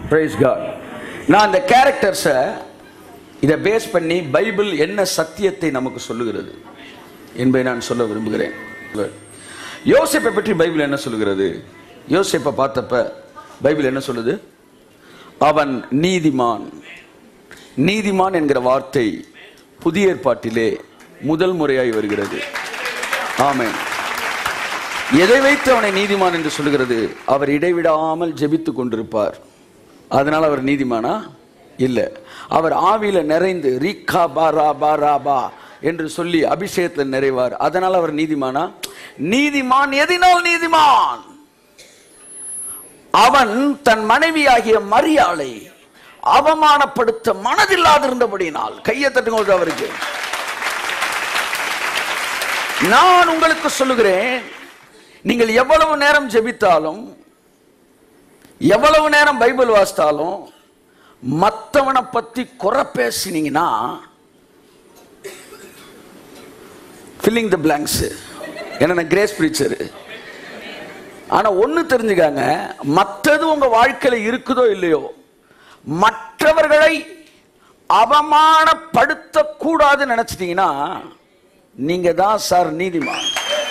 price God நான் அந்த கேரக்டர்ஸை இதை பேஸ் பண்ணி பைபிள் என்ன சத்தியத்தை நமக்கு சொல்லுகிறது என்பதை நான் சொல்ல விரும்புகிறேன் யோசேப்பை பற்றி பைபிள் என்ன சொல்லுகிறது யோசேப்பை பார்த்தப்ப பைபிள் என்ன சொல்லுது அவன் நீதிமான் நீதிமான் என்கிற வார்த்தை புதிய ஏற்பாட்டிலே முதல் முறையாய் வருகிறது ஆமென் எதை வைத்து அவனை நீதிமான் என்று சொல்லுகிறது அவர் இடைவிடாமல் ஜெபித்துக் கொண்டிருப்பார் அதனால் அவர் நீதிமானா இல்ல அவர் ஆவியில நிறைந்து ரீகா பாரா பாரா பா என்று சொல்லி அபிஷேகத்தில் நிறைவார் அதனால் அவர் நீதிமானா நீதிமான் எதினால் நீதிமான் அவன் தன் மனைவியாகிய மரியாளை அவமானப்படுத்த மனதில்லாதிருந்தபடியினால் கையை தட்டுங்க அவருக்கு நான் உங்களுக்கு சொல்லுகிறேன் நீங்கள் எவ்வளவு நேரம் ஜெபித்தாலும் எவ்வளவு நேரம் பைபிள் வாசித்தாலும் மத்தவனை பத்தி குறை பேசினீங்கன்னா ஃபில்லிங் த பிளாங்க்ஸ் என்ன கிரேஸ் பிரீச்சர் ஆனா ஒண்ணு தெரிஞ்சுக்காங்க மற்றது உங்க வாழ்க்கையில இருக்குதோ இல்லையோ மற்றவர்களை அவமானப்படுத்த கூடாதுன்னு நினைச்சிட்டீங்கன்னா நீங்க தான் சார் நீதிமான்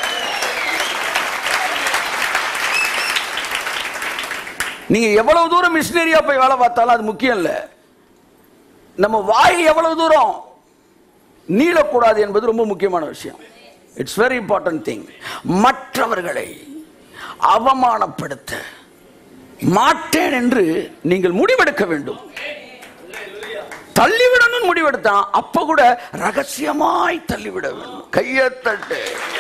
நீங்க எவ்வளவு தூரம் மிஷினரியா போய் வேலை பார்த்தாலும் அது முக்கியம் இல்ல நம்ம வாய் எவ்வளவு தூரம் நீளக்கூடாது என்பது ரொம்ப முக்கியமான விஷயம் இட்ஸ் வெரி இம்பார்ட்டன்ட் திங் மற்றவர்களை அவமானப்படுத்த மாட்டேன் என்று நீங்கள் முடிவெடுக்க வேண்டும் தள்ளிவிடணும் முடிவெடுத்தான் அப்ப கூட ரகசியமாய் தள்ளிவிட வேண்டும் கையை தட்டு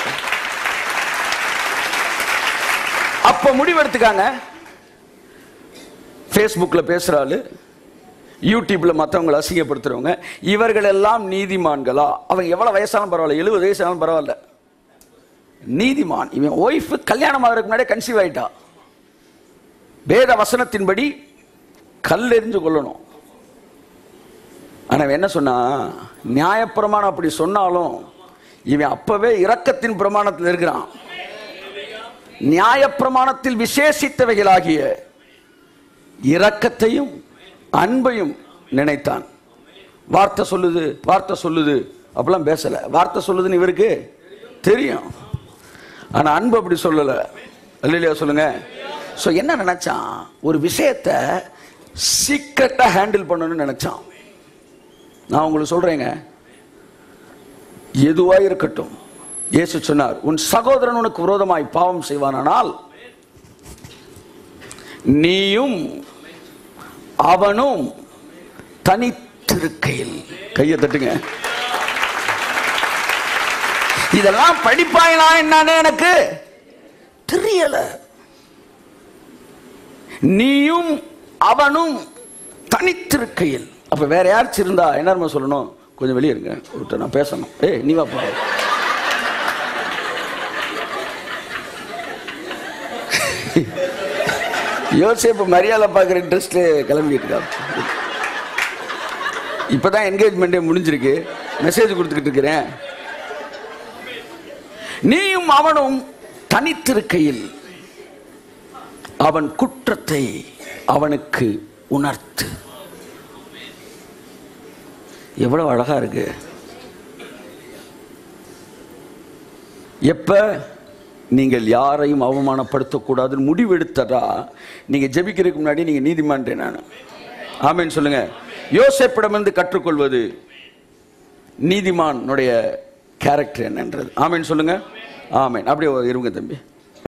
அப்ப முடிவெடுத்துக்காங்க ஃபேஸ்புக்ல பேசுற ஆளு யூடியூப்ல மற்றவங்களை அசிங்கப்படுத்துறவங்க இவர்கள் எல்லாம் நீதிமான்களா அவங்க எவ்வளவு வயசாலும் பரவாயில்ல எழுபது வயசாலும் பரவாயில்ல நீதிமான் இவன் ஒய்ஃப் கல்யாணம் ஆகிறதுக்கு முன்னாடியே கன்சீவ் ஆயிட்டா வேத வசனத்தின்படி கல்லெறிஞ்சு கொள்ளணும் ஆனா இவன் என்ன சொன்னா நியாயப்பிரமாணம் அப்படி சொன்னாலும் இவன் அப்பவே இரக்கத்தின் பிரமாணத்தில் இருக்கிறான் நியாயப்பிரமாணத்தில் விசேஷித்தவைகளாகிய இரக்கத்தையும் அன்பையும் நினைத்தான் வார்த்தை சொல்லுது வார்த்தை சொல்லுது அப்படிலாம் பேசல வார்த்தை சொல்லுதுன்னு இவருக்கு தெரியும் ஆனா அன்பு அப்படி சொல்லல இல்லையா சொல்லுங்க ஸோ என்ன நினைச்சான் ஒரு விஷயத்தை சீக்கிரட்டா ஹேண்டில் பண்ணணும்னு நினைச்சான் நான் உங்களுக்கு சொல்றேங்க எதுவா இருக்கட்டும் இயேசு சொன்னார் உன் சகோதரன் உனக்கு விரோதமாய் பாவம் செய்வானானால் நீயும் அவனும் தனித்திருக்கையில் கையை தட்டுங்க இதெல்லாம் படிப்பாயினா என்னன்னு எனக்கு தெரியல நீயும் அவனும் தனித்திருக்கையில் அப்ப வேற யாராச்சும் இருந்தா என்ன சொல்லணும் கொஞ்சம் வெளியே இருங்க ஒருத்தர் நான் பேசணும் ஏய் நீ வாப்பா யோசேப்பு மரியாதை பார்க்குற இன்ட்ரெஸ்ட்ல கிளம்பிட்டு இருக்காரு இப்பதான் என்கேஜ்மெண்ட்டே முடிஞ்சிருக்கு மெசேஜ் கொடுத்துக்கிட்டு இருக்கிறேன் நீயும் அவனும் தனித்திருக்கையில் அவன் குற்றத்தை அவனுக்கு உணர்த்து எவ்வளவு அழகா இருக்கு எப்ப நீங்கள் யாரையும் அவமானப்படுத்தக்கூடாதுன்னு முடிவெடுத்ததா நீங்க ஜெபிக்கிறதுக்கு முன்னாடி நீங்க நீதிமான்றேன் நான் ஆமேன்னு சொல்லுங்க யோசேப்பிடமிருந்து கற்றுக்கொள்வது நீதிமானுடைய கேரக்டர் என்னன்றது ஆமேன்னு சொல்லுங்க ஆமேன் அப்படியே இருங்க தம்பி